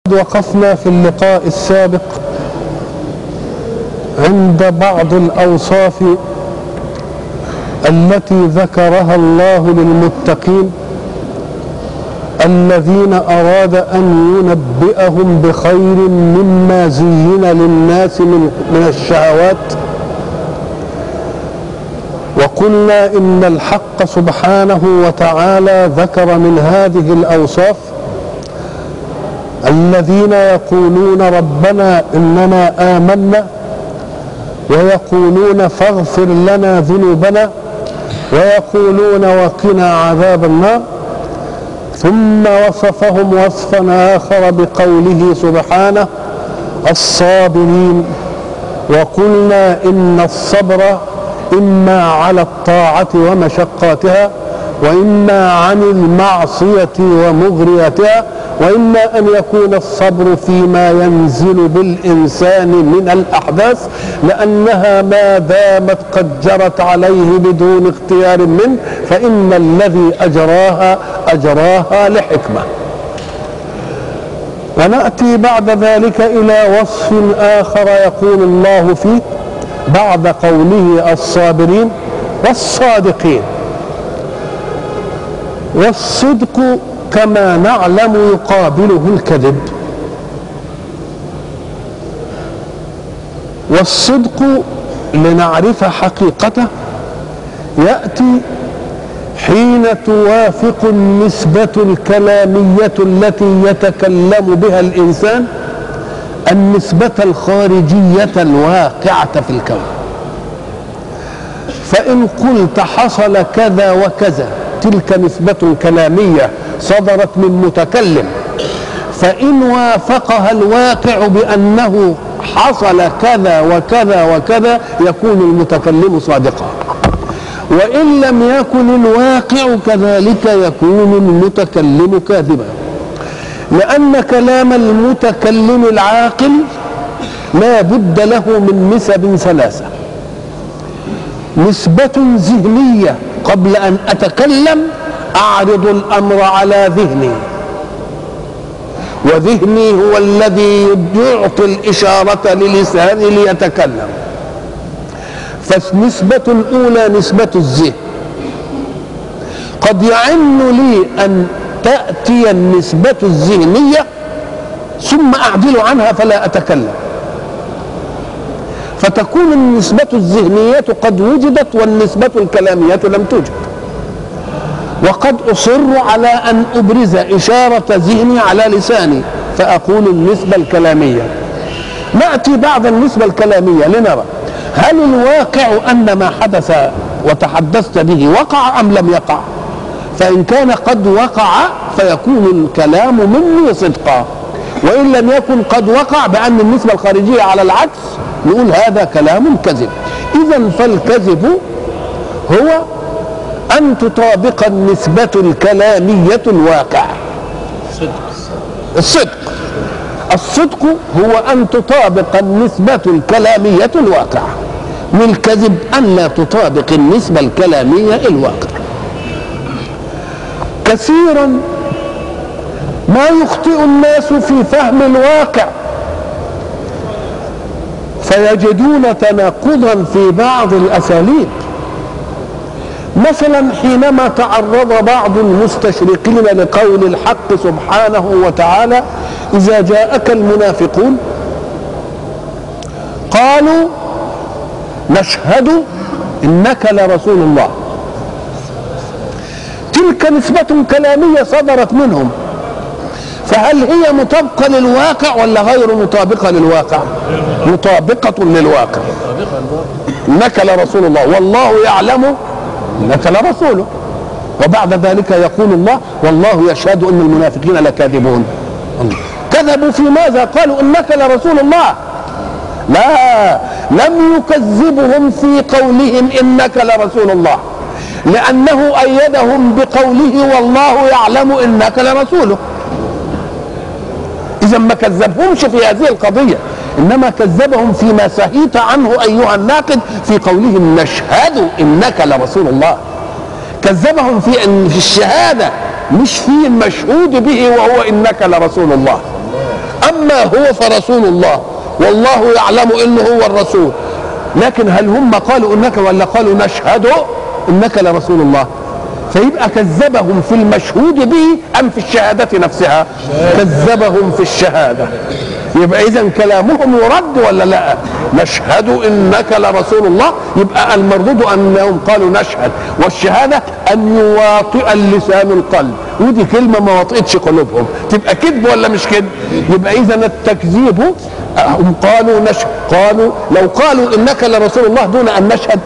وقفنا في اللقاء السابق عند بعض الاوصاف التي ذكرها الله للمتقين الذين اراد ان ينبئهم بخير مما زين للناس من من الشهوات وقلنا ان الحق سبحانه وتعالى ذكر من هذه الاوصاف الذين يقولون ربنا اننا امنا ويقولون فاغفر لنا ذنوبنا ويقولون وقنا عذاب النار ثم وصفهم وصفا اخر بقوله سبحانه الصابرين وقلنا ان الصبر اما على الطاعه ومشقاتها واما عن المعصيه ومغريتها واما ان يكون الصبر فيما ينزل بالانسان من الاحداث لانها ما دامت قد جرت عليه بدون اختيار منه فان الذي اجراها اجراها لحكمه وناتي بعد ذلك الى وصف اخر يقول الله فيه بعد قوله الصابرين والصادقين والصدق كما نعلم يقابله الكذب والصدق لنعرف حقيقته ياتي حين توافق النسبه الكلاميه التي يتكلم بها الانسان النسبه الخارجيه الواقعه في الكون فان قلت حصل كذا وكذا تلك نسبة كلامية صدرت من متكلم فإن وافقها الواقع بأنه حصل كذا وكذا وكذا يكون المتكلم صادقا وإن لم يكن الواقع كذلك يكون المتكلم كاذبا لأن كلام المتكلم العاقل لا بد له من نسب ثلاثة نسبة ذهنية قبل ان اتكلم اعرض الامر على ذهني وذهني هو الذي يعطي الاشاره للساني ليتكلم فالنسبه الاولى نسبه الذهن قد يعن لي ان تاتي النسبه الذهنيه ثم اعدل عنها فلا اتكلم فتكون النسبة الذهنية قد وجدت والنسبة الكلامية لم توجد وقد أصر على أن أبرز إشارة ذهني على لساني فأقول النسبة الكلامية نأتي بعد النسبة الكلامية لنرى هل الواقع أن ما حدث وتحدثت به وقع أم لم يقع فإن كان قد وقع فيكون الكلام مني صدقا وإن لم يكن قد وقع بأن النسبة الخارجية على العكس نقول هذا كلام كذب اذا فالكذب هو ان تطابق النسبة الكلامية الواقع الصدق الصدق هو ان تطابق النسبة الكلامية الواقع والكذب ان لا تطابق النسبة الكلامية الواقع كثيرا ما يخطئ الناس في فهم الواقع فيجدون تناقضا في بعض الاساليب مثلا حينما تعرض بعض المستشرقين لقول الحق سبحانه وتعالى اذا جاءك المنافقون قالوا نشهد انك لرسول الله تلك نسبة كلامية صدرت منهم فهل هي مطابقة للواقع ولا غير مطابقة للواقع مطابقة للواقع إنك لرسول الله والله يعلم إنك لرسوله وبعد ذلك يقول الله والله يشهد أن المنافقين لكاذبون كذبوا في ماذا قالوا إنك لرسول الله لا لم يكذبهم في قولهم إنك لرسول الله لأنه أيدهم بقوله والله يعلم إنك لرسوله اذا ما كذبهمش في هذه القضيه انما كذبهم فيما سهيت عنه ايها الناقد في قولهم نشهد انك لرسول الله كذبهم في ان في الشهاده مش في المشهود به وهو انك لرسول الله اما هو فرسول الله والله يعلم انه هو الرسول لكن هل هم قالوا انك ولا قالوا نشهد انك لرسول الله فيبقى كذبهم في المشهود به ام في الشهاده نفسها كذبهم في الشهاده يبقى اذا كلامهم يرد ولا لا نشهد انك لرسول الله يبقى المردود انهم قالوا نشهد والشهاده ان يواطئ اللسان القلب ودي كلمه ما وطئتش قلوبهم تبقى كذب ولا مش كذب يبقى اذا التكذيب هم قالوا نشهد قالوا لو قالوا انك لرسول الله دون ان نشهد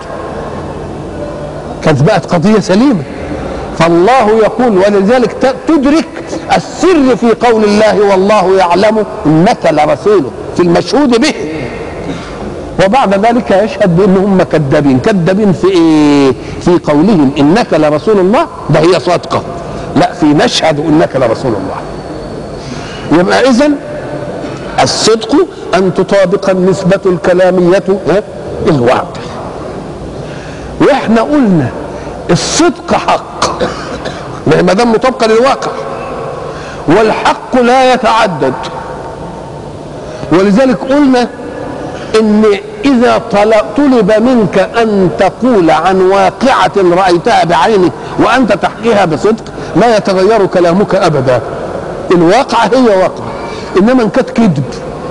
كانت بقت قضيه سليمه فالله يقول ولذلك تدرك السر في قول الله والله يعلم انك لرسوله في المشهود به وبعد ذلك يشهد بانهم كذابين كذابين في ايه في قولهم انك لرسول الله ده هي صادقه لا في نشهد انك لرسول الله يبقى اذا الصدق ان تطابق النسبه الكلاميه الواقع واحنا قلنا الصدق حق ما دام مطابقه للواقع والحق لا يتعدد ولذلك قلنا ان اذا طلب منك ان تقول عن واقعه رايتها بعينك وانت تحكيها بصدق لا يتغير كلامك ابدا الواقعه هي واقعه انما ان كانت كذب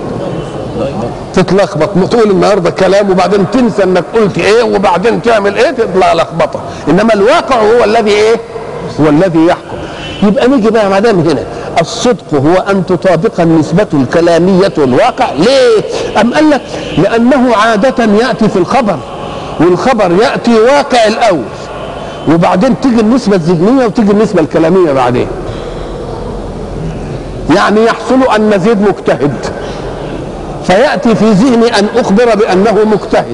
تتلخبط تقول النهارده كلام وبعدين تنسى انك قلت ايه وبعدين تعمل ايه تطلع لخبطه انما الواقع هو الذي ايه هو الذي يحكم يبقى نيجي بقى ما دام هنا الصدق هو ان تطابق النسبة الكلامية الواقع ليه؟ أم قال لك لأنه عادة يأتي في الخبر والخبر يأتي واقع الأول وبعدين تيجي النسبة الذهنية وتيجي النسبة الكلامية بعدين يعني يحصل أن زيد مجتهد فيأتي في ذهني أن أخبر بأنه مجتهد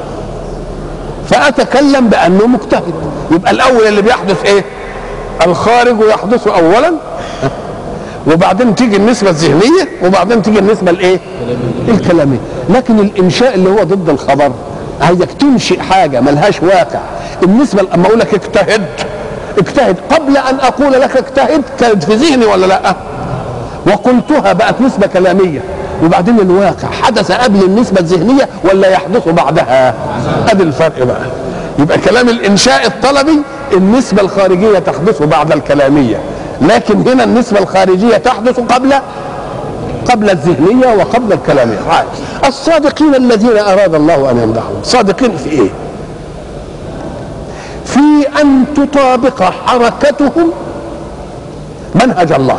فأتكلم بأنه مجتهد يبقى الأول اللي بيحدث إيه؟ الخارج يحدث أولا وبعدين تيجي النسبة الذهنية وبعدين تيجي النسبة الإيه؟ الكلامية لكن الإنشاء اللي هو ضد الخبر عايزك تنشئ حاجة ملهاش واقع النسبة لما أقول لك اجتهد اجتهد قبل أن أقول لك اجتهد كانت في ذهني ولا لأ؟ وقلتها بقت نسبة كلامية وبعدين الواقع حدث قبل النسبة الذهنية ولا يحدث بعدها ادي الفرق بقى يبقى كلام الانشاء الطلبي النسبة الخارجية تحدث بعد الكلامية لكن هنا النسبة الخارجية تحدث قبل قبل الذهنية وقبل الكلامية الصادقين الذين أراد الله أن يمدحهم صادقين في إيه في أن تطابق حركتهم منهج الله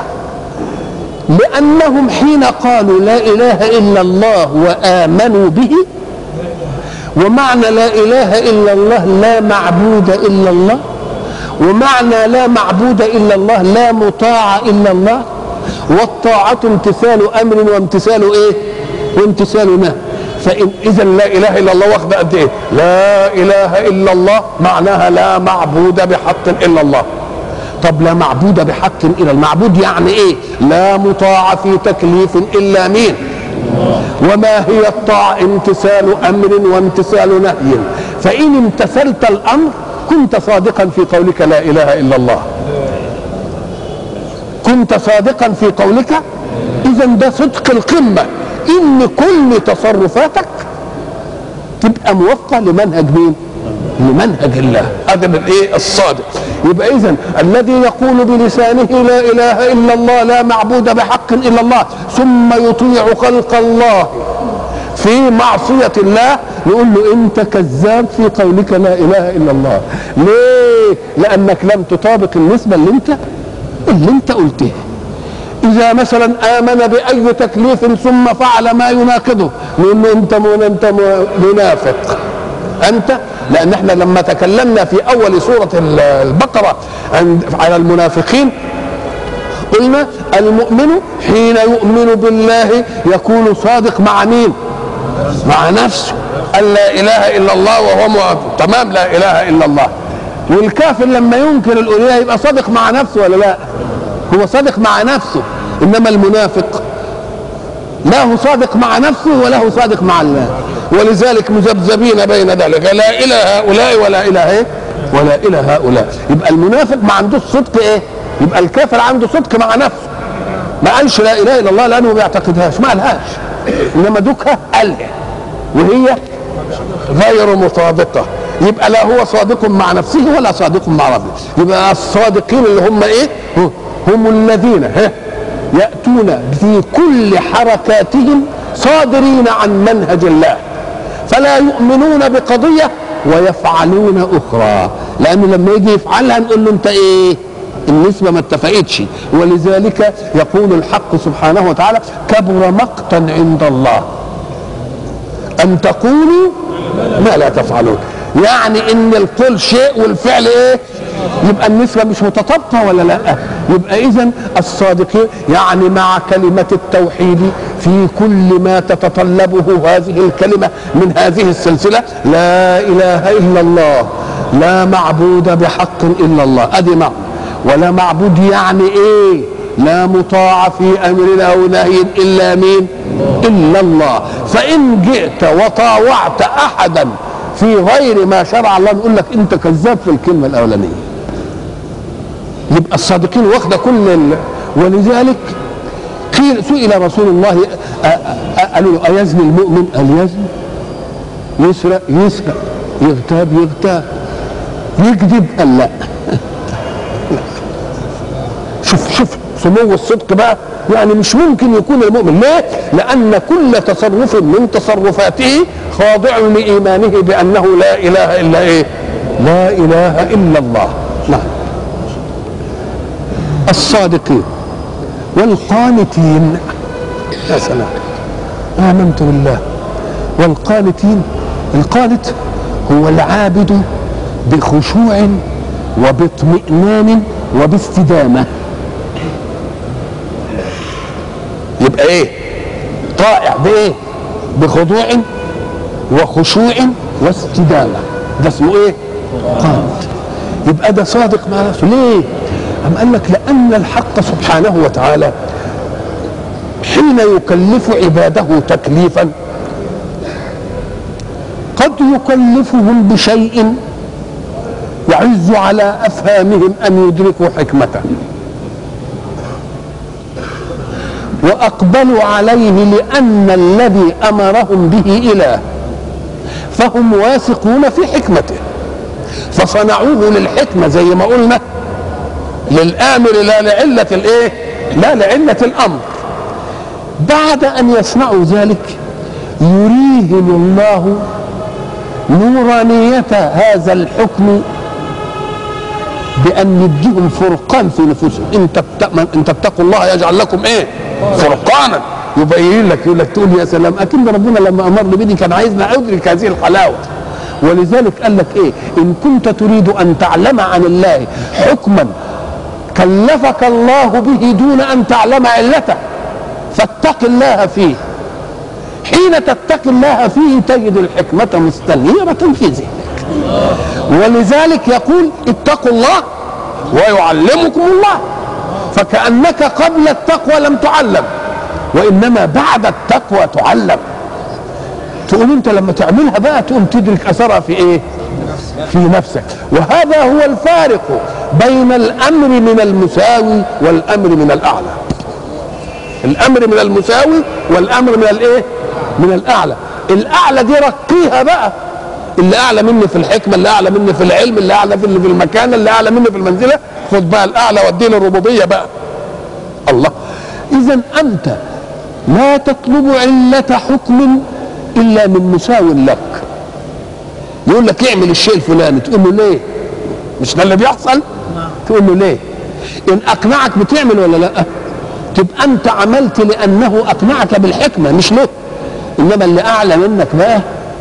لأنهم حين قالوا لا إله إلا الله وآمنوا به ومعنى لا إله إلا الله لا معبود إلا الله ومعنى لا معبود إلا الله لا مطاع إلا الله والطاعة امتثال أمر وامتثال إيه وامتثال نهي فإن إذا لا إله إلا الله واخدة قد إيه لا إله إلا الله معناها لا معبود بحق إلا الله طب لا معبود بحق الا المعبود يعني ايه لا مطاع في تكليف الا مين وما هي الطاعة امتثال امر وامتثال نهي فان امتثلت الامر كنت صادقا في قولك لا اله الا الله كنت صادقا في قولك اذا ده صدق القمه ان كل تصرفاتك تبقى موفقه لمنهج مين لمنهج الله هذا الايه الصادق يبقى اذا الذي يقول بلسانه لا اله الا الله لا معبود بحق الا الله ثم يطيع خلق الله في معصية الله نقول له انت كذاب في قولك لا اله الا الله ليه لانك لم تطابق النسبة اللي انت اللي انت قلتها اذا مثلا امن باي تكليف ثم فعل ما يناقضه نقول له انت انت منافق انت لان احنا لما تكلمنا في اول سوره البقره على المنافقين قلنا المؤمن حين يؤمن بالله يكون صادق مع مين مع نفسه قال لا اله الا الله وهو مؤمن. تمام لا اله الا الله والكافر لما ينكر الالوهيه يبقى صادق مع نفسه ولا لا هو صادق مع نفسه انما المنافق لا هو صادق مع نفسه ولا هو صادق مع الله ولذلك مذبذبين بين ذلك لا الى هؤلاء ولا الى ايه ولا الى هؤلاء يبقى المنافق ما عندوش صدق ايه يبقى الكافر عنده صدق مع نفسه ما قالش لا اله الا الله لانه ما بيعتقدهاش ما قالهاش انما دوكها قالها وهي غير مصادقه يبقى لا هو صادق مع نفسه ولا صادق مع ربه يبقى الصادقين اللي هم ايه هم الذين ها ياتون في كل حركاتهم صادرين عن منهج الله فلا يؤمنون بقضيه ويفعلون اخرى لانه لما يجي يفعلها نقول له انت ايه النسبه ما اتفقتش ولذلك يقول الحق سبحانه وتعالى كبر مقتا عند الله ان تقولوا ما لا تفعلون يعني ان القول شيء والفعل ايه يبقى النسبة مش متطابقة ولا لا يبقى إذا الصادقين يعني مع كلمة التوحيد في كل ما تتطلبه هذه الكلمة من هذه السلسلة لا إله إلا الله لا معبود بحق إلا الله أدي معنى ولا معبود يعني إيه لا مطاع في أمر أو نهي إلا مين إلا الله فإن جئت وطاوعت أحدا في غير ما شرع الله نقول لك انت كذاب في الكلمه الاولانيه يبقى الصادقين واخده كل ال... ولذلك قيل سئل رسول الله قالوا له ايزني المؤمن قال يزني يسرق يسرق يغتاب يغتاب يكذب قال لا شوف شوف سمو الصدق بقى يعني مش ممكن يكون المؤمن ليه لان كل تصرف من تصرفاته خاضع لايمانه بانه لا اله الا ايه لا اله الا الله نعم الصادقين والقانتين يا سلام امنت بالله والقانتين القانت هو العابد بخشوع وباطمئنان وباستدامه يبقى ايه طائع بايه بخضوع وخشوع واستدامه ده اسمه ايه قانت يبقى ده صادق مع نفسه ليه أم قال لك لأن الحق سبحانه وتعالى حين يكلف عباده تكليفا قد يكلفهم بشيء يعز على أفهامهم أن يدركوا حكمته وأقبلوا عليه لأن الذي أمرهم به إله فهم واثقون في حكمته فصنعوه للحكمة زي ما قلنا للآمر لا لعلة الإيه؟ لا لعلة الأمر بعد أن يصنعوا ذلك يريهم الله نورانية هذا الحكم بأن يديهم فرقان في نفوسهم إن إن تتقوا الله يجعل لكم إيه؟ فرقانا يبين لك يقول لك تقول يا سلام أكيد ربنا لما أمرني بدي كان عايزنا أدرك هذه الحلاوة ولذلك قال لك إيه؟ إن كنت تريد أن تعلم عن الله حكما كلفك الله به دون ان تعلم علته فاتق الله فيه حين تتقي الله فيه تجد الحكمة مستنيرة في ذهنك ولذلك يقول اتقوا الله ويعلمكم الله فكأنك قبل التقوى لم تعلم وإنما بعد التقوى تعلم تقول انت لما تعملها بقى تقوم تدرك اثرها في ايه في نفسك وهذا هو الفارق بين الامر من المساوي والامر من الاعلى الامر من المساوي والامر من الايه من الاعلى الاعلى دي رقيها بقى اللي اعلى مني في الحكمه اللي اعلى مني في العلم اللي اعلى في في المكانه اللي اعلى مني في المنزله خد بقى الاعلى واديني الربوبيه بقى الله اذا انت لا تطلب عله حكم الا من مساو لك يقول لك اعمل الشيء الفلاني تقول له ليه مش ده اللي بيحصل تقول له ليه ان اقنعك بتعمل ولا لا تبقى انت عملت لانه اقنعك بالحكمه مش له انما اللي اعلى منك بقى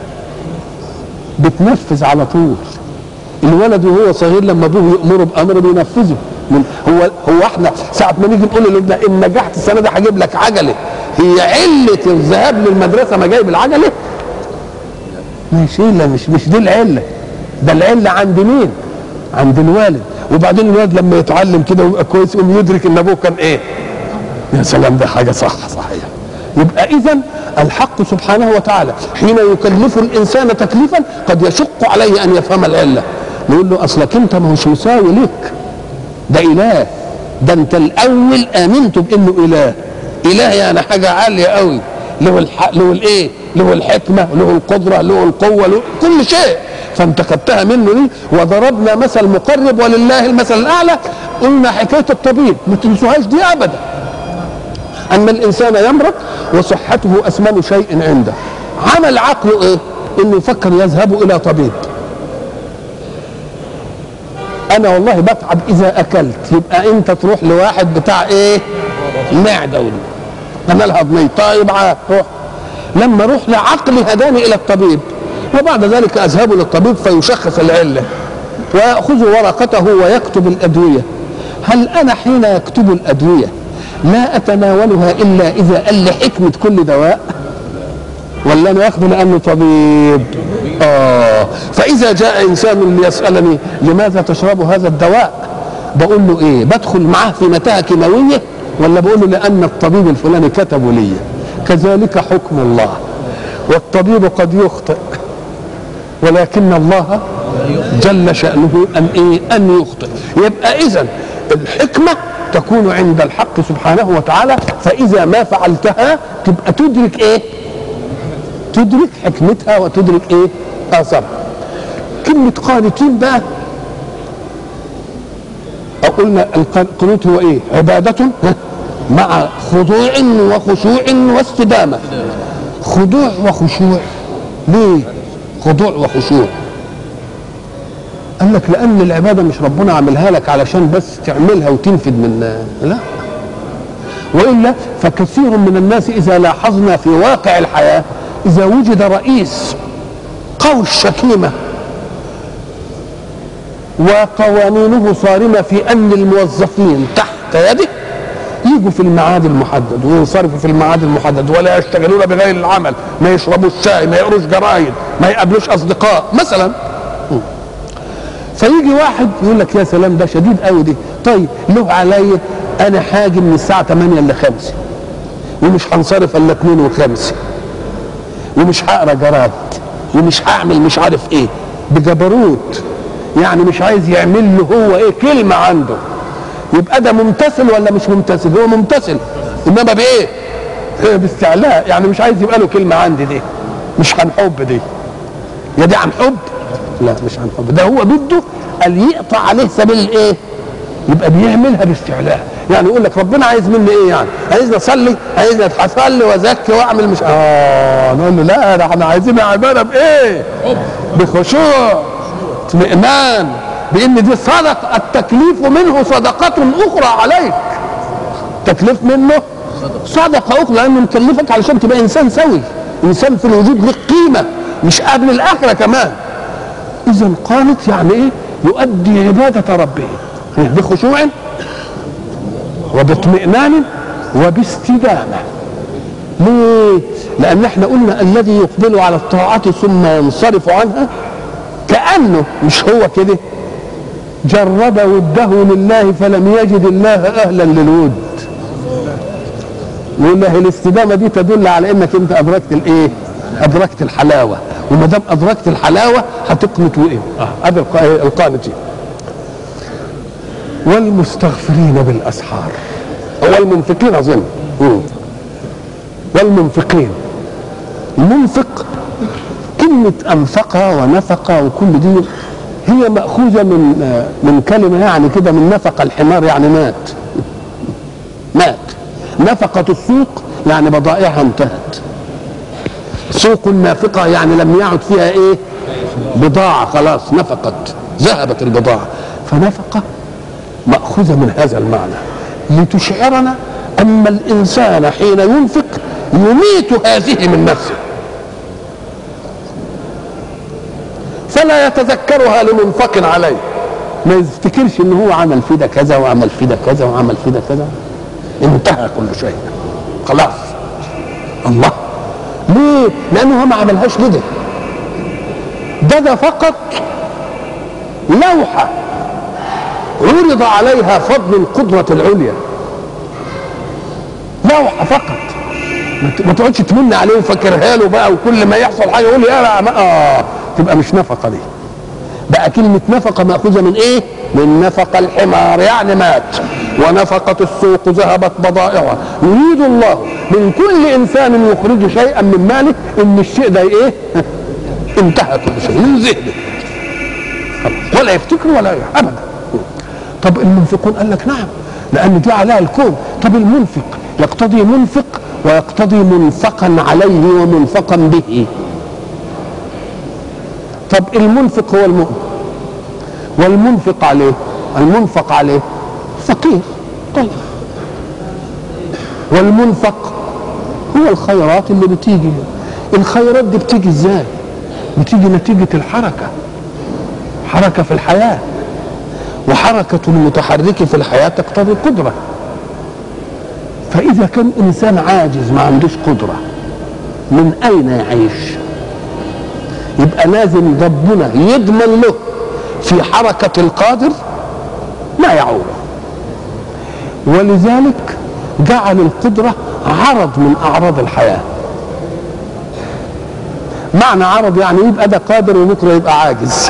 بتنفذ على طول الولد وهو صغير لما ابوه يامره بامر بينفذه من هو هو احنا ساعه ما نيجي نقول لابننا ان نجحت السنه دي هجيب لك عجله هي عله الذهاب للمدرسه ما جايب العجله ماشي لا مش مش دي العله ده العله عند مين عند الوالد وبعدين الولد لما يتعلم كده ويبقى كويس يقوم يدرك ان ابوه كان ايه يا سلام ده حاجه صح صحيح يبقى اذا الحق سبحانه وتعالى حين يكلف الانسان تكليفا قد يشق عليه ان يفهم العله نقول له اصلك انت ما هوش مساوي لك ده اله ده انت الاول امنت بانه اله اله يعني حاجه عاليه قوي له الح... له الايه له الحكمه له القدره له القوه له كل شيء فانت خدتها منه دي وضربنا مثل مقرب ولله المثل الاعلى قلنا حكايه الطبيب ما تنسوهاش دي ابدا اما الانسان يمرض وصحته اثمن شيء عنده عمل عقله ايه انه يفكر يذهب الى طبيب انا والله بتعب اذا اكلت يبقى انت تروح لواحد بتاع ايه معده انا الهضميه طيب عاد روح لما اروح لعقلي هداني الى الطبيب وبعد ذلك اذهب للطبيب فيشخص العله وياخذ ورقته ويكتب الادويه هل انا حين يكتب الادويه لا اتناولها الا اذا قال لي حكمه كل دواء ولا انا اخذه لانه طبيب اه فاذا جاء انسان ليسالني لماذا تشرب هذا الدواء بقول له ايه بدخل معاه في متاهه كيماويه ولا بقول له لان الطبيب الفلاني كتبه لي كذلك حكم الله والطبيب قد يخطئ ولكن الله جل شأنه أن إيه أن يخطئ يبقى إذا الحكمة تكون عند الحق سبحانه وتعالى فإذا ما فعلتها تبقى تدرك إيه تدرك حكمتها وتدرك إيه آثارها كلمة قانتين بقى قلنا القنوت هو إيه عبادة مع خضوع وخشوع واستدامة خضوع وخشوع ليه خضوع وخشوع قال لك لان العباده مش ربنا عاملها لك علشان بس تعملها وتنفد من لا والا فكثير من الناس اذا لاحظنا في واقع الحياه اذا وجد رئيس قوي الشكيمه وقوانينه صارمه في ان الموظفين تحت يده يجوا في الميعاد المحدد وينصرفوا في الميعاد المحدد ولا يشتغلون بغير العمل ما يشربوش شاي ما يقروش جرايد ما يقابلوش اصدقاء مثلا فيجي واحد يقول لك يا سلام ده شديد قوي دي طيب له عليا انا حاجه من الساعه 8 ل 5 ومش هنصرف الا 2 و5 ومش هقرا جرايد ومش هعمل مش عارف ايه بجبروت يعني مش عايز يعمل له هو ايه كلمه عنده يبقى ده ممتثل ولا مش ممتثل هو ممتثل انما بايه إيه باستعلاء يعني مش عايز يبقى له كلمه عندي دي مش عن حب دي يا دي عن حب لا مش عن حب ده هو بده قال يقطع عليه سبيل الايه يبقى بيعملها باستعلاء يعني يقول لك ربنا عايز مني ايه يعني عايزني اصلي عايزني اصلي وازكي واعمل مش اه نقول له لا ده احنا عايزين عباده بايه بخشوع اطمئنان بان دي صدق التكليف منه صدقة اخرى عليك تكليف منه صدقة اخرى لانه مكلفك علشان تبقى انسان سوي انسان في الوجود لك قيمة مش قبل الاخرة كمان اذا قالت يعني ايه يؤدي عبادة ربه بخشوع وباطمئنان وباستدامة ليه؟ لأن احنا قلنا الذي يقبل على الطاعات ثم ينصرف عنها كأنه مش هو كده جرب وده لله فلم يجد الله اهلا للود يقول له الاستدامه دي تدل على انك انت ادركت الايه ادركت الحلاوه وما دام ادركت الحلاوه هتقنط وايه اه ادي القانتين والمستغفرين بالاسحار هو المنفقين اظن والمنفقين المنفق كلمة أنفق ونفق وكل دي هي مأخوذة من من كلمة يعني كده من نفق الحمار يعني مات مات نفقة السوق يعني بضائعها انتهت سوق نافقة يعني لم يعد فيها ايه بضاعة خلاص نفقت ذهبت البضاعة فنفقة مأخوذة من هذا المعنى لتشعرنا أن الإنسان حين ينفق يميت هذه من نفسه فلا يتذكرها لمنفق عليه ما يفتكرش ان هو عمل في ده كذا وعمل في ده كذا وعمل في ده كذا انتهى كل شيء خلاص الله ليه؟ لانه هو ما عملهاش كده ده ده فقط لوحه عرض عليها فضل القدرة العليا لوحة فقط ما تقعدش تمن عليه وفكرها له بقى وكل ما يحصل حاجه يقول يا لا ما اه تبقى مش نفقه دي بقى كلمه نفقه ماخوذه من ايه؟ من نفق الحمار يعني مات ونفقت السوق ذهبت بضائعها يريد الله من كل انسان يخرج شيئا من ماله ان الشيء ده ايه انتهى كل شيء من ذهنه ولا يفتكر ولا يح. ابدا طب المنفقون قال لك نعم لان دي عليها الكون طب المنفق يقتضي منفق ويقتضي منفقا عليه ومنفقا به طب المنفق هو المؤمن والمنفق عليه المنفق عليه فقير طيب والمنفق هو الخيرات اللي بتيجي الخيرات دي بتيجي ازاي بتيجي نتيجة الحركة حركة في الحياة وحركة المتحرك في الحياة تقتضي قدرة فإذا كان إنسان عاجز ما عندوش قدرة من أين يعيش يبقى لازم ربنا يضمن له في حركة القادر ما يعوره ولذلك جعل القدرة عرض من أعراض الحياة معنى عرض يعني يبقى ده قادر وبكره يبقى عاجز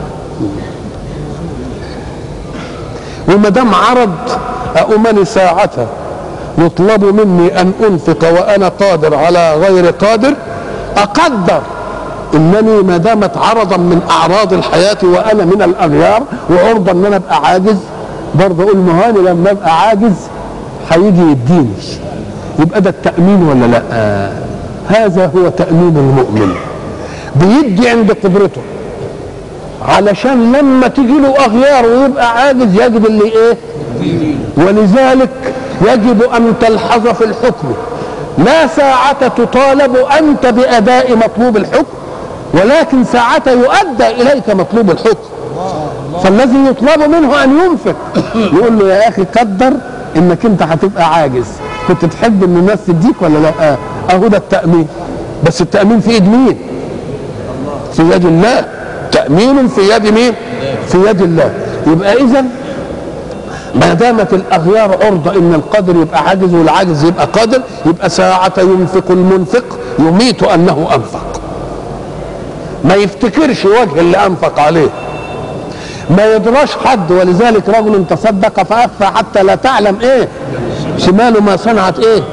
وما دام عرض أؤمني ساعة يطلب مني أن أنفق وأنا قادر على غير قادر أقدر انني ما دامت عرضا من اعراض الحياه وانا من الاغيار وعرضه ان انا ابقى عاجز برضه اقول ما هو أنا لما ابقى عاجز هيجي يديني يبقى ده التامين ولا لا آه. هذا هو تامين المؤمن بيدي عند قدرته علشان لما تيجي له اغيار ويبقى عاجز يجب اللي ايه ولذلك يجب ان تلحظ في الحكم لا ساعة تطالب أنت بأداء مطلوب الحكم ولكن ساعة يؤدى إليك مطلوب الحكم فالذي يطلب منه أن ينفق يقول له يا أخي قدر إنك أنت هتبقى عاجز كنت تحب إن الناس تديك ولا لا أهو ده التأمين بس التأمين في إيد مين في يد الله تأمين في يد مين في يد الله يبقى إذا ما دامت الاغيار عرضه ان القادر يبقى عاجز والعاجز يبقى قادر يبقى ساعة ينفق المنفق يميت انه انفق ما يفتكرش وجه اللي انفق عليه ما يدراش حد ولذلك رجل تصدق فاخفى حتى لا تعلم ايه شماله ما صنعت ايه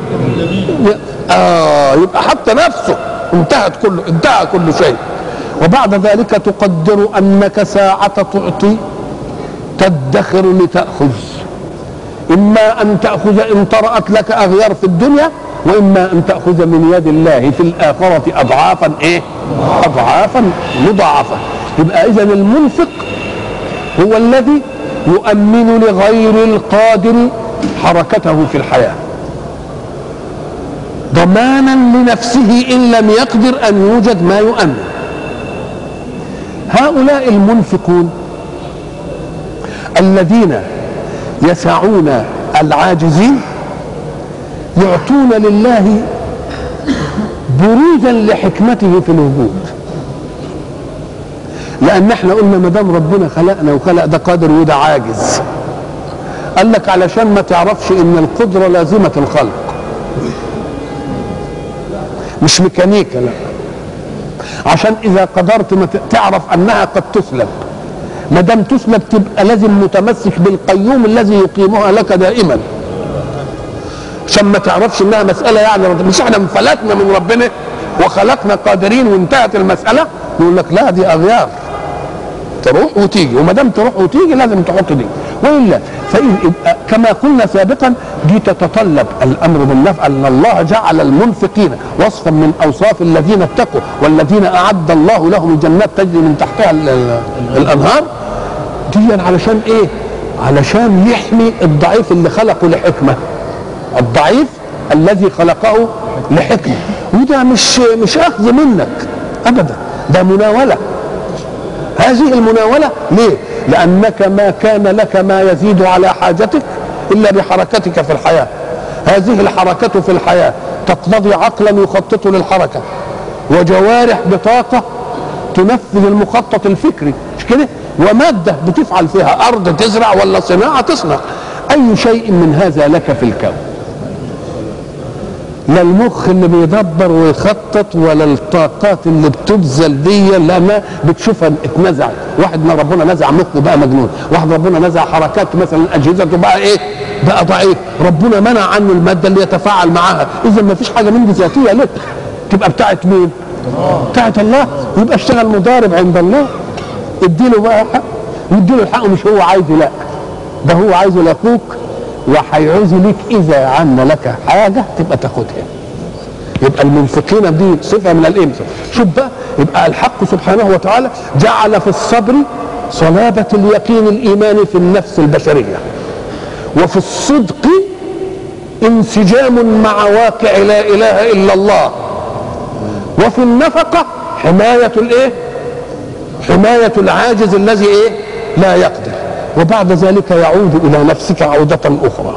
اه يبقى حتى نفسه انتهت كل انتهى كل شيء وبعد ذلك تقدر انك ساعة تعطي تدخر لتأخذ إما أن تأخذ إن طرأت لك أغيار في الدنيا وإما أن تأخذ من يد الله في الآخرة أضعافا إيه أضعافا مضاعفة يبقى إذا المنفق هو الذي يؤمن لغير القادر حركته في الحياة ضمانا لنفسه إن لم يقدر أن يوجد ما يؤمن هؤلاء المنفقون الذين يسعون العاجزين يعطون لله بروزا لحكمته في الوجود لان احنا قلنا ما دام ربنا خلقنا وخلق ده قادر وده عاجز قال لك علشان ما تعرفش ان القدره لازمه الخلق مش ميكانيكا لا عشان اذا قدرت ما تعرف انها قد تسلب ما دام تسلب تبقى لازم متمسك بالقيوم الذي يقيمها لك دائما عشان ما تعرفش انها مساله يعني مش احنا انفلتنا من ربنا وخلقنا قادرين وانتهت المساله يقول لك لا دي اغيار تروح وتيجي وما دام تروح وتيجي لازم تحط دي والا فإن كما قلنا سابقا دي تتطلب الامر بالنفع ان الله جعل المنفقين وصفا من اوصاف الذين اتقوا والذين اعد الله لهم الجنات تجري من تحتها الانهار دي علشان ايه؟ علشان يحمي الضعيف اللي خلقه لحكمه الضعيف الذي خلقه لحكمه وده مش مش اخذ منك ابدا ده مناوله هذه المناوله ليه؟ لأنك ما كان لك ما يزيد على حاجتك إلا بحركتك في الحياة هذه الحركة في الحياة تقتضي عقلا يخطط للحركة وجوارح بطاقة تنفذ المخطط الفكري مش كده ومادة بتفعل فيها أرض تزرع ولا صناعة تصنع أي شيء من هذا لك في الكون لا المخ اللي بيدبر ويخطط ولا الطاقات اللي بتبذل دي لما بتشوفها اتنزع واحد ما ربنا نزع مخه بقى مجنون واحد ربنا نزع حركات مثلا اجهزته بقى ايه بقى ضعيف ربنا منع عنه الماده اللي يتفاعل معاها اذا ما فيش حاجه من دي ذاتيه لك تبقى بتاعت مين بتاعت الله يبقى اشتغل مضارب عند الله اديله بقى حق واديله الحق مش هو عايزه لا ده هو عايزه لاخوك وهيعوز ليك اذا عنا لك حاجه تبقى تاخدها يبقى المنفقين دي صفه من الامثله شوف بقى يبقى الحق سبحانه وتعالى جعل في الصبر صلابه اليقين الايماني في النفس البشريه وفي الصدق انسجام مع واقع لا اله الا الله وفي النفقه حمايه الايه حمايه العاجز الذي ايه لا يقدر وبعد ذلك يعود الى نفسك عوده اخرى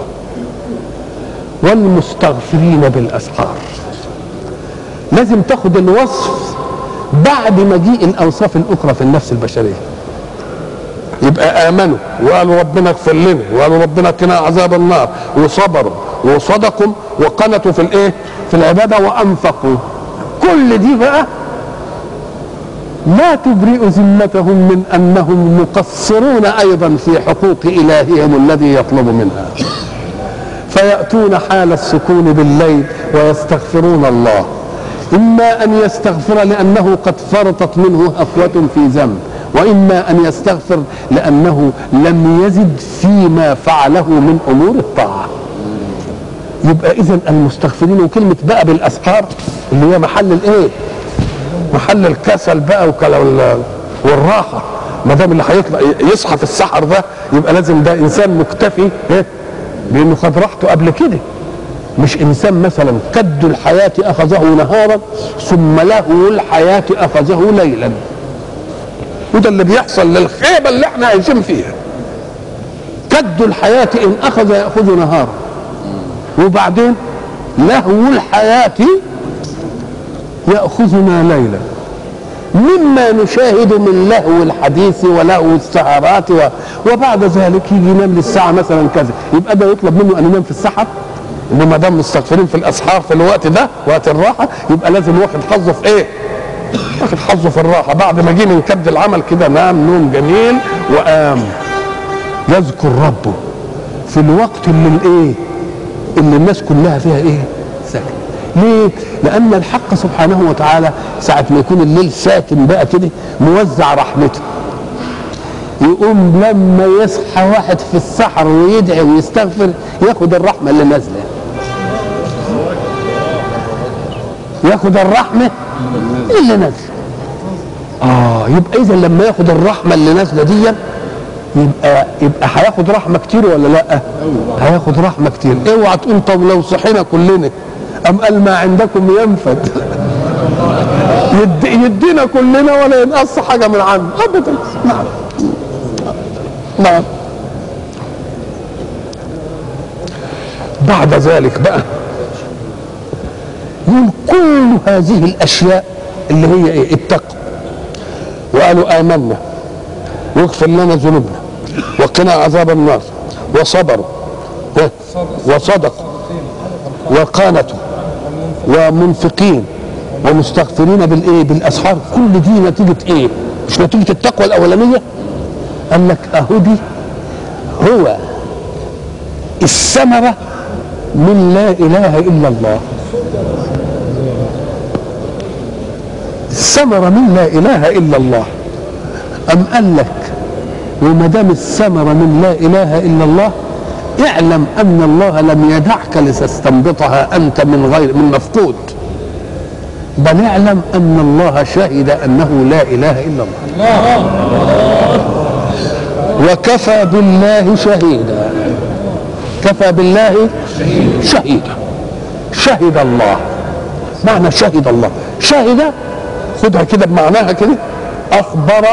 والمستغفرين بالاسحار لازم تاخد الوصف بعد مجيء الاوصاف الاخرى في النفس البشريه يبقى امنوا وقالوا ربنا اغفر لنا وقالوا ربنا قنا عذاب النار وصبروا وصدقوا وقنتوا في الايه في العباده وانفقوا كل دي بقى لا تبرئ ذمتهم من انهم مقصرون ايضا في حقوق الههم الذي يطلب منها فياتون حال السكون بالليل ويستغفرون الله اما ان يستغفر لانه قد فرطت منه هفوه في ذنب واما ان يستغفر لانه لم يزد فيما فعله من امور الطاعه يبقى اذا المستغفرين وكلمه بقى بالاسحار اللي هي محل الايه محل الكسل بقى وكلا والراحه ما دام اللي هيطلع يصحى في السحر ده يبقى لازم ده انسان مكتفي ايه بانه خد راحته قبل كده مش انسان مثلا كد الحياه اخذه نهارا ثم له الحياه اخذه ليلا وده اللي بيحصل للخيبه اللي احنا عايشين فيها كد الحياه ان اخذ ياخذ نهارا وبعدين لهو الحياه ياخذنا ليلا مما نشاهد من لهو الحديث ولهو السهرات و... وبعد ذلك يجي ينام للساعه مثلا كذا يبقى ده يطلب منه ان ينام في السحر انما ما دام مستغفرين في الاسحار في الوقت ده وقت الراحه يبقى لازم واخد حظه في ايه؟ واخد حظه في الراحه بعد ما جه من كد العمل كده نام نوم جميل وقام يذكر ربه في الوقت اللي الايه؟ اللي الناس كلها فيها ايه؟ ساكنه ليه؟ لأن الحق سبحانه وتعالى ساعة ما يكون الليل ساكن بقى كده موزع رحمته يقوم لما يصحى واحد في السحر ويدعي ويستغفر ياخد الرحمة اللي نازلة ياخد الرحمة اللي نازلة اه يبقى إذا لما ياخد الرحمة اللي نازلة دي يبقى يبقى هياخد رحمة كتير ولا لا؟ هياخد رحمة كتير اوعى تقول طب لو صحينا كلنا أم قال ما عندكم ينفد يد يدينا كلنا ولا ينقص حاجة من عنده أبدا نعم نعم بعد ذلك بقى يقول كل هذه الأشياء اللي هي إيه التقوى وقالوا آمنا واغفر لنا ذنوبنا وقنا عذاب النار وصبروا وصدقوا وقانتوا ومنفقين ومستغفرين بالايه بالاسحار كل دي نتيجه ايه مش نتيجه التقوى الاولانيه قال لك اهو دي هو الثمره من لا اله الا الله الثمره من لا اله الا الله ام قال لك وما دام الثمره من لا اله الا الله اعلم ان الله لم يدعك لتستنبطها انت من غير من مفقود بل اعلم ان الله شهد انه لا اله الا الله وكفى بالله شهيدا كفى بالله شهيدا شهد الله معنى شهد الله شهد خدها كده بمعناها كده اخبر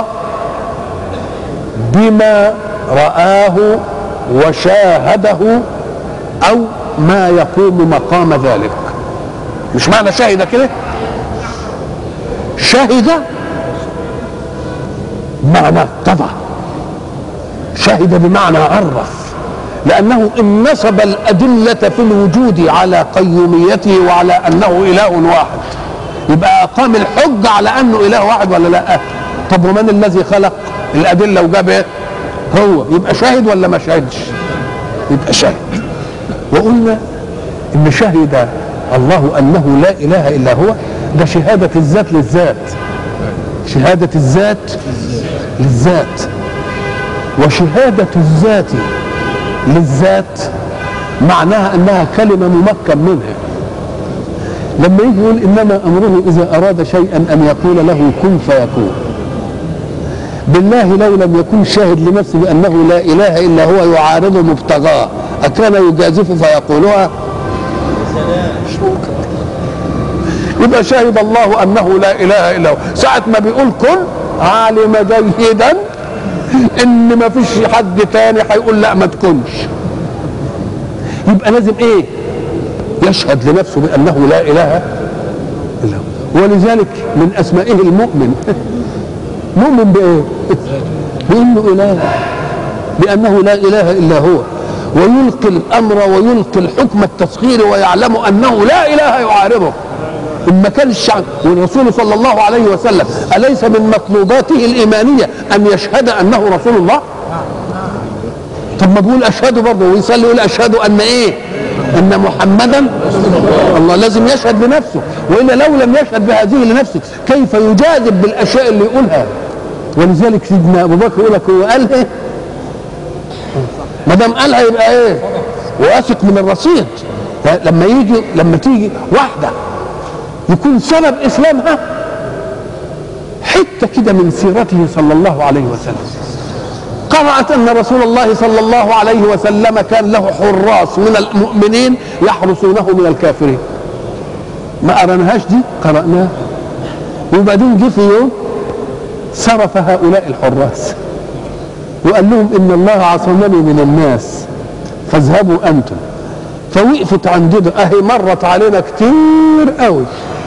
بما رآه وشاهده او ما يقوم مقام ذلك مش معنى شهد كده شهد معنى اتضع شهد بمعنى عرف لأنه إن نصب الأدلة في الوجود على قيوميته وعلى أنه إله واحد يبقى أقام الحج على أنه إله واحد ولا لا طب ومن الذي خلق الأدلة وجاب إيه؟ هو يبقى شاهد ولا ما شاهدش يبقى شاهد وقلنا إن شهد الله أنه لا إله إلا هو ده شهادة الذات للذات شهادة الذات للذات وشهادة الذات للذات معناها انها كلمه ممكن منها لما يجي يقول انما امره اذا اراد شيئا ان يقول له كن فيكون بالله لو لم يكن شاهد لنفسه بانه لا اله الا هو يعارض مبتغاه اكان يجازف فيقولها مش ممكن يبقى شهد الله انه لا اله الا هو ساعه ما بيقول كن علم جيدا ان ما فيش حد تاني هيقول لا ما تكونش يبقى لازم ايه يشهد لنفسه بانه لا اله الا هو ولذلك من اسمائه المؤمن مؤمن بايه بانه اله بانه لا اله الا هو ويلقي الامر ويلقي الحكم التسخير ويعلم انه لا اله يعارضه إن ما كان الشعب والرسول صلى الله عليه وسلم أليس من مطلوباته الإيمانية أن يشهد أنه رسول الله طب ما بيقول أشهد برضه ويصلي يقول أشهد أن إيه أن محمدا الله لازم يشهد بنفسه وإلا لو لم يشهد بهذه لنفسه كيف يجاذب بالأشياء اللي يقولها ولذلك سيدنا أبو بكر يقول لك هو قال إيه ما دام قالها يبقى إيه واثق من الرصيد لما يجي لما تيجي واحده يكون سبب اسلامها حته كده من سيرته صلى الله عليه وسلم قرأت أن رسول الله صلى الله عليه وسلم كان له حراس من المؤمنين يحرسونه من الكافرين ما قرأناهاش دي قرأناها وبعدين جه في يوم صرف هؤلاء الحراس وقال لهم إن الله عصمني من الناس فاذهبوا أنتم فوقفت عندنا أهي مرت علينا كتير قوي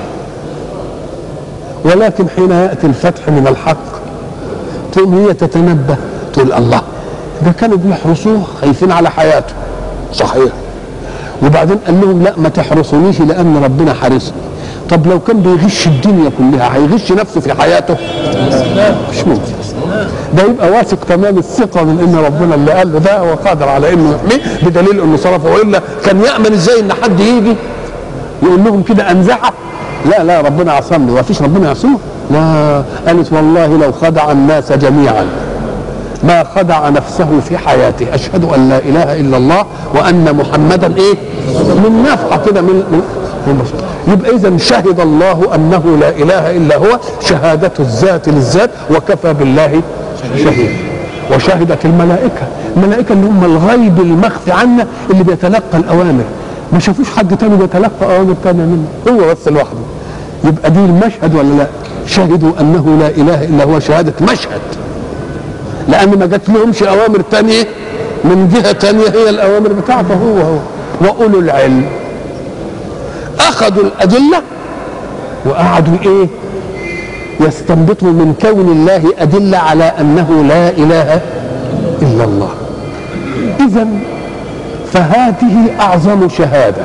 ولكن حين ياتي الفتح من الحق تقوم هي تتنبه تقول الله ده كانوا بيحرسوه خايفين على حياته صحيح وبعدين قال لهم لا ما تحرسونيش لان ربنا حارسني طب لو كان بيغش الدنيا كلها هيغش نفسه في حياته مش ممكن ده يبقى واثق تمام الثقه من ان ربنا اللي قال له ده هو قادر على انه يحميه بدليل انه صرفه والا كان يامن ازاي ان حد يجي يقول لهم كده انزعه لا لا ربنا عصمني وفيش ربنا يعصمه لا قالت والله لو خدع الناس جميعا ما خدع نفسه في حياته اشهد ان لا اله الا الله وان محمدا ايه من نفحه كده من, من يبقى اذا شهد الله انه لا اله الا هو شهاده الذات للذات وكفى بالله شهيدا وشهدت الملائكه الملائكه اللي هم الغيب المخفي عنا اللي بيتلقى الاوامر ما شافوش حد تاني بيتلقى اوامر تانية منه هو بس لوحده يبقى دي المشهد ولا لا شهدوا انه لا اله الا هو شهاده مشهد لان ما جات لهمش اوامر تانية من جهه تانية هي الاوامر بتاعته هو هو واولو العلم اخذوا الادله وقعدوا ايه يستنبطوا من كون الله ادله على انه لا اله الا الله اذا فهذه اعظم شهاده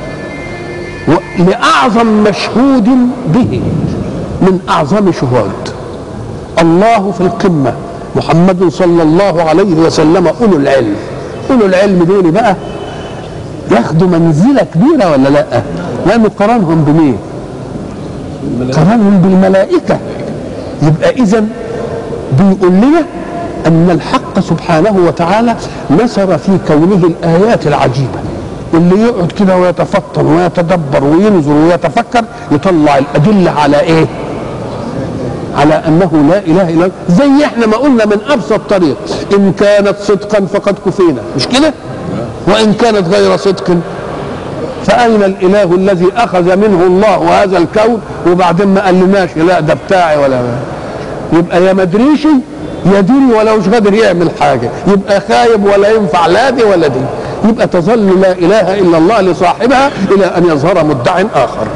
لاعظم مشهود به من اعظم شهود الله في القمه محمد صلى الله عليه وسلم اولو العلم اولو العلم دول بقى ياخدوا منزله كبيره ولا لا لانه قرنهم بمين قرنهم بالملائكه يبقى اذا بيقول لنا ان الحق سبحانه وتعالى نشر في كونه الايات العجيبه اللي يقعد كده ويتفطن ويتدبر وينظر ويتفكر يطلع الادله على ايه على انه لا اله الا الله زي احنا ما قلنا من ابسط طريق ان كانت صدقا فقد كفينا مش كده وان كانت غير صدق فاين الاله الذي اخذ منه الله هذا الكون وبعدين ما قالناش لا ده بتاعي ولا يبقى يا مدريشي يا ديري ولا مش قادر يعمل حاجه يبقى خايب ولا ينفع لا دي ولا دي يبقى تظل لا اله الا الله لصاحبها الى ان يظهر مدع اخر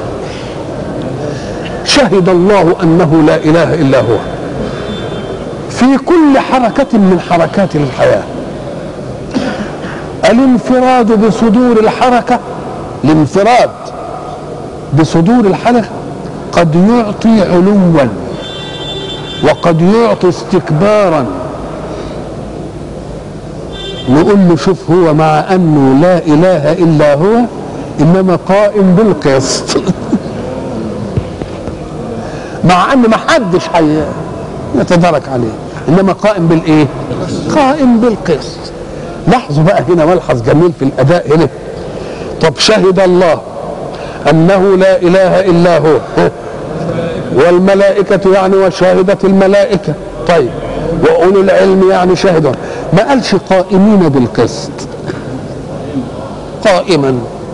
شهد الله انه لا اله الا هو في كل حركه من حركات الحياه الانفراد بصدور الحركة الانفراد بصدور الحركة قد يعطي علوا وقد يعطي استكبارا نقول له شوف هو مع انه لا اله الا هو انما قائم بالقسط مع ان ما حدش حي يتدرك عليه انما قائم بالايه قائم بالقسط لاحظوا بقى هنا ملحظ جميل في الاداء هنا طب شهد الله انه لا اله الا هو والملائكة يعني وشاهدت الملائكة طيب وأولو العلم يعني شهدوا ما قالش قائمين بالقسط قائما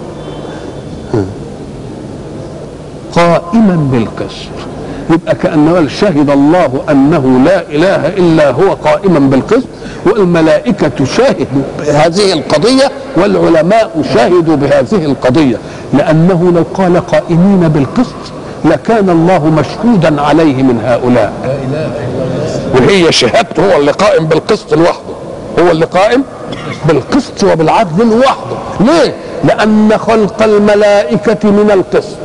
قائما بالقسط يبقى كأنه قال شهد الله أنه لا إله إلا هو قائما بالقسط والملائكة شاهدوا بهذه القضية والعلماء شهدوا بهذه القضية لأنه لو قال قائمين بالقسط لكان الله مشهودا عليه من هؤلاء وهي شهادته هو اللي قائم بالقسط لوحده هو اللي قائم بالقسط وبالعدل لوحده ليه لأن خلق الملائكة من القسط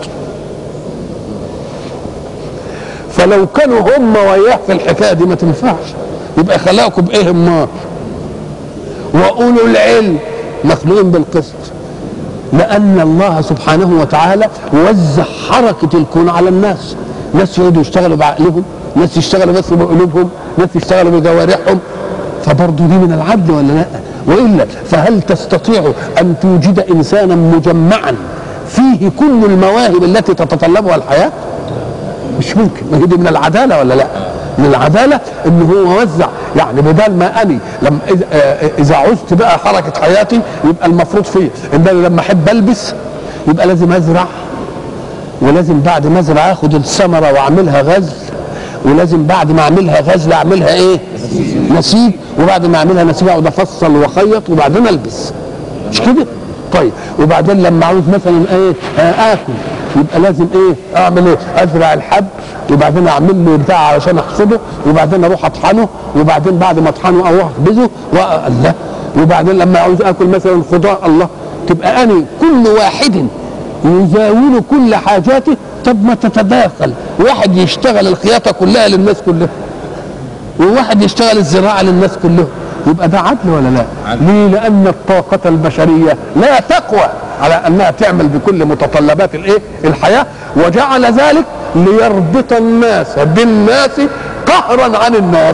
فلو كانوا هم وياه في الحكايه دي ما تنفعش يبقى خلقكم بايه النار واولو العلم مخلوقين بالقسط لان الله سبحانه وتعالى وزع حركه الكون على الناس ناس يقعدوا يشتغلوا بعقلهم ناس يشتغلوا بس بقلوبهم ناس يشتغلوا بجوارحهم فبرضه دي من العدل ولا لا والا فهل تستطيع ان توجد انسانا مجمعا فيه كل المواهب التي تتطلبها الحياه مش ممكن ما هي دي من العداله ولا لا من العداله ان هو وزع يعني بدل ما اني لما اذا عزت بقى حركه حياتي يبقى المفروض فيه ان انا لما احب البس يبقى لازم ازرع ولازم بعد ما ازرع اخد الثمره واعملها غزل ولازم بعد ما اعملها غزل اعملها ايه نسيج وبعد ما اعملها نسيج اقعد افصل واخيط وبعدين البس مش كده طيب وبعدين لما عاوز مثلا ايه اكل يبقى لازم ايه اعمل ايه ازرع الحب وبعدين اعمل له بتاع علشان احصده وبعدين اروح اطحنه وبعدين بعد ما اطحنه اروح اخبزه الله وبعدين لما عاوز اكل مثلا خضار الله تبقى اني كل واحد يزاول كل حاجاته طب ما تتداخل واحد يشتغل الخياطه كلها للناس كلها وواحد يشتغل الزراعه للناس كلهم يبقى ده عدل ولا لا؟ عدل. ليه؟ لأن الطاقة البشرية لا تقوى على أنها تعمل بكل متطلبات الإيه؟ الحياة وجعل ذلك ليربط الناس بالناس قهرا عن الناس.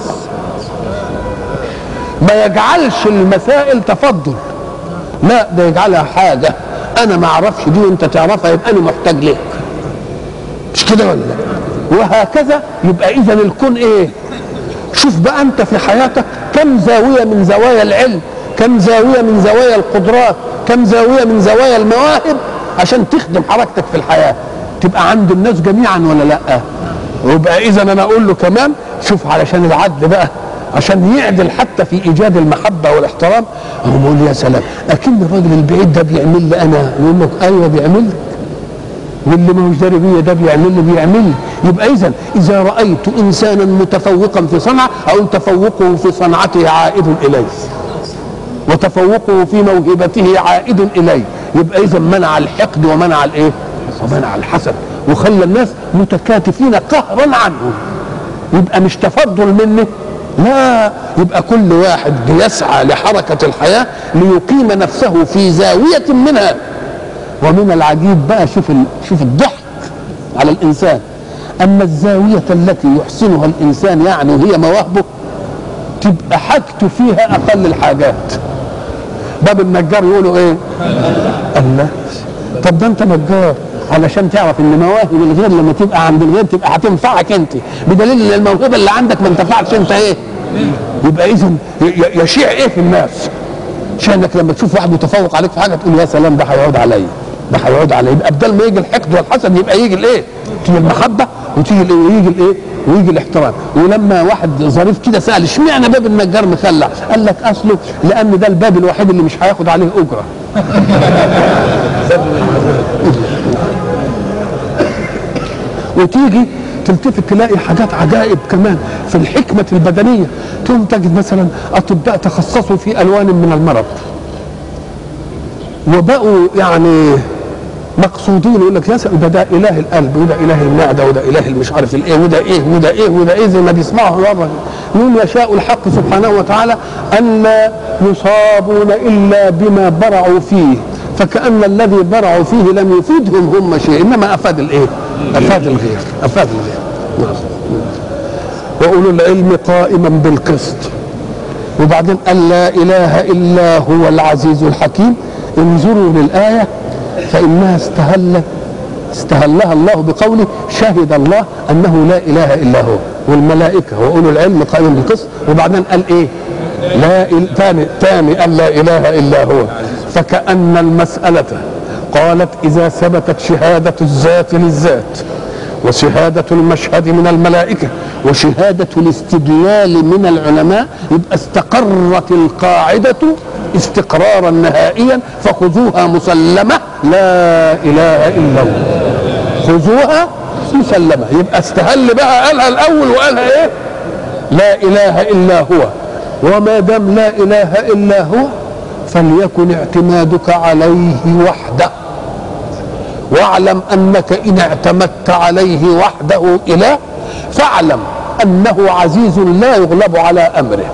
ما يجعلش المسائل تفضل. لا ده يجعلها حاجة أنا ما أعرفش دي وأنت تعرفها يبقى أنا محتاج ليك. مش كده ولا لا؟ وهكذا يبقى إذا الكون إيه؟ شوف بقى انت في حياتك كم زاويه من زوايا العلم كم زاويه من زوايا القدرات كم زاويه من زوايا المواهب عشان تخدم حركتك في الحياه تبقى عند الناس جميعا ولا لا ويبقى اذا انا اقول له كمان شوف علشان العدل بقى عشان يعدل حتى في ايجاد المحبه والاحترام هو بيقول يا سلام اكن الراجل البعيد ده بيعمل لي انا يقول لك ايوه بيعمل لك واللي ما هوش داري بيا ده بيعمل لي بيعمل لي يبقى اذا اذا رايت انسانا متفوقا في صنعه اقول تفوقه في صنعته عائد اليه وتفوقه في موهبته عائد اليه يبقى اذا منع الحقد ومنع الايه ومنع الحسد وخلى الناس متكاتفين قهرا عنه يبقى مش تفضل مني لا يبقى كل واحد بيسعى لحركة الحياة ليقيم نفسه في زاوية منها ومن العجيب بقى شوف شوف الضحك على الانسان اما الزاويه التي يحسنها الانسان يعني وهي مواهبه تبقى حاجته فيها اقل الحاجات باب النجار يقولوا ايه الله طب ده انت نجار علشان تعرف ان مواهب الغير لما تبقى عند الغير تبقى هتنفعك انت بدليل ان الموهبه اللي عندك ما انتفعتش انت ايه يبقى اذا يشيع ايه في الناس عشانك لما تشوف واحد متفوق عليك في حاجه تقول يا سلام ده هيعود عليا ده هيعود عليا يبقى بدل ما يجي الحقد والحسد يبقى يجي الايه؟ تيجي المحبه وتيجي الايه؟ ويجي الايه؟ ويجي الاحترام ولما واحد ظريف كده سال اشمعنى باب النجار مخلع؟ قال لك اصله لان ده الباب الوحيد اللي مش هياخد عليه اجره وتيجي تلتفت تلاقي حاجات عجائب كمان في الحكمة البدنية تقوم تجد مثلا أطباء تخصصوا في ألوان من المرض وبقوا يعني مقصودين يقول لك يا سلام ده ده اله القلب وده اله المعده وده اله مش عارف الايه وده ايه وده ايه وده ايه زي ما بيسمعوا مره يقول يشاء الحق سبحانه وتعالى ان لا يصابون الا بما برعوا فيه فكأن الذي برعوا فيه لم يفيدهم هم شيء انما افاد الايه؟ افاد الغير افاد الغير نعم. واولو العلم قائما بالقسط وبعدين قال لا اله الا هو العزيز الحكيم انظروا للايه فانها استهلت استهلها الله بقوله شهد الله انه لا اله الا هو والملائكه واولو العلم قائما بالقسط وبعدين قال ايه؟ لا إل... تاني تاني قال لا اله الا هو فكأن المسألة قالت إذا ثبتت شهادة الذات للذات وشهادة المشهد من الملائكة وشهادة الاستدلال من العلماء يبقى استقرت القاعدة استقرارا نهائيا فخذوها مسلمة لا إله إلا الله خذوها مسلمة يبقى استهل بقى قالها الأول وقالها إيه لا إله إلا هو وما دام لا إله إلا هو فليكن اعتمادك عليه وحده واعلم انك ان اعتمدت عليه وحده اله فاعلم انه عزيز لا يغلب على امره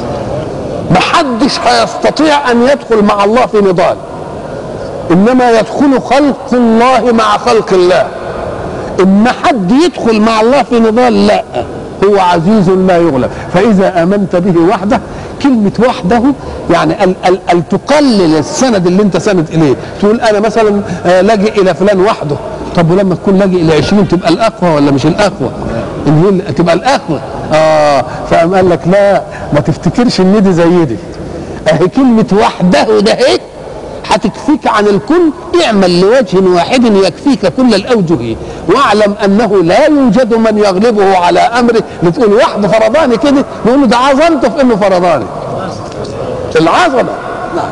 محدش هيستطيع ان يدخل مع الله في نضال انما يدخل خلق الله مع خلق الله اما حد يدخل مع الله في نضال لا هو عزيز لا يغلب فاذا امنت به وحده كلمة وحده يعني ال ال ال تقلل السند اللي انت سند اليه تقول انا مثلا لاجئ الى فلان وحده طب ولما تكون لاجئ الى 20 تبقى الاقوى ولا مش الاقوى ان هي تبقى الاقوى اه فقام قال لك لا ما تفتكرش ان دي زي دي اهي كلمة وحده ده ايه هتكفيك عن الكل اعمل لوجه واحد يكفيك كل الاوجه واعلم انه لا يوجد من يغلبه على امره لتقول واحد فرضاني كده نقول له ده عظمته في انه فرضاني العظمه نعم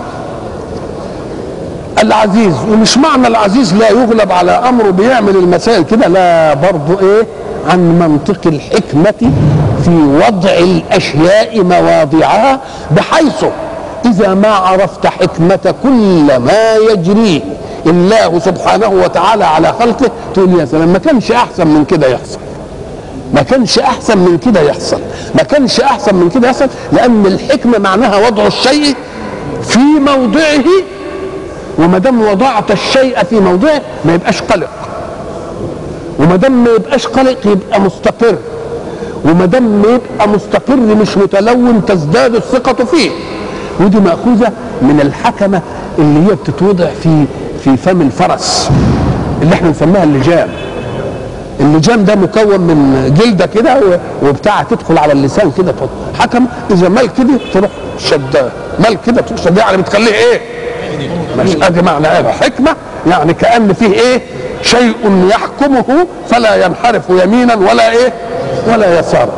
العزيز ومش معنى العزيز لا يغلب على امره بيعمل المسائل كده لا برضه ايه عن منطق الحكمه في وضع الاشياء مواضعها بحيث إذا ما عرفت حكمة كل ما يجريه الله سبحانه وتعالى على خلقه تقول يا سلام ما كانش أحسن من كده يحصل ما كانش أحسن من كده يحصل ما كانش أحسن من كده يحصل لأن الحكمة معناها وضع الشيء في موضعه وما دام وضعت الشيء في موضعه ما يبقاش قلق وما دام ما يبقاش قلق يبقى مستقر وما دام يبقى مستقر مش متلون تزداد الثقة فيه ودي مأخوذة من الحكمة اللي هي بتتوضع في في فم الفرس اللي احنا نسميها اللجام اللجام ده مكون من جلده كده وبتاع تدخل على اللسان كده تحط حكم اذا مال كده تروح شداه مال كده تروح شداه يعني بتخليه ايه؟ مش ادي معنى ايه حكمه يعني كان فيه ايه؟ شيء يحكمه فلا ينحرف يمينا ولا ايه؟ ولا يسارا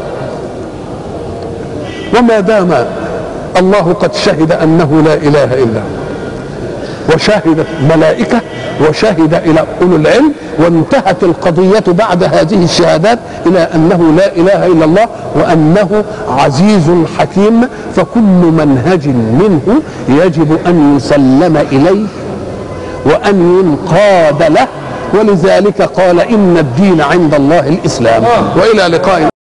وما دام الله قد شهد انه لا اله الا هو وشهدت ملائكه وشهد الى اولو العلم وانتهت القضيه بعد هذه الشهادات الى انه لا اله الا الله وانه عزيز حكيم فكل منهج منه يجب ان يسلم اليه وان ينقاد له ولذلك قال ان الدين عند الله الاسلام والى لقاء